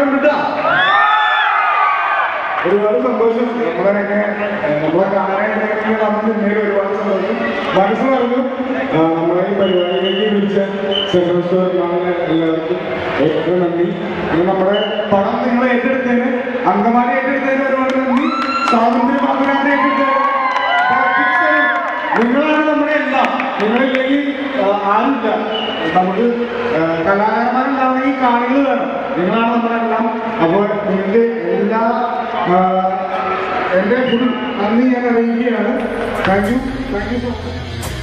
കാണാറുണ്ട് കേട്ടോ ഒരുപാട് സന്തോഷം നമ്മളെയൊക്കെ ഏഹ്, നമ്മളെ കാണാനായിട്ട് നമ്മൾ നിന്നതിൽ ഒരുപാട് സന്തോഷം മനസ്സ് പറഞ്ഞു ആഹ്, നമ്മളെ ഈ പരിപാടിയിലേക്ക് വിളിച്ച സെൻട്രൽ സ്റ്റോർ എല്ലാവർക്കും ഏറ്റവും നന്ദി പിന്നെ നമ്മുടെ പണം നിങ്ങൾ ഏറ്റെടുത്തതിന് അങ്കമാലി ഏറ്റെടുത്തതിന് ഒരുപാട് നന്ദി സ്വാതന്ത്ര്യ പങ്കരാണ്ട് ഏറ്റെടുത്തതിന് ഭക്തിച്ചതിന് നിങ്ങളാണ് നമ്മുടെ എല്ലാം നിങ്ങളില്ലെങ്കിൽ ആഹ്, ആരുമില്ല നമുക്ക് ആഹ്, കലാകാരന്മാരുണ്ടാവണമെങ്കിൽ കാണികൾ വേണം നിങ്ങളാണ് നമ്മുടെ എല്ലാം അപ്പോൾ നിങ്ങളുടെ എല്ലാ ആഹ്, എൻ്റെ ഫുൾ നന്ദി ഞാൻ അറിയിക്കുകയാണ് thank you thank you so much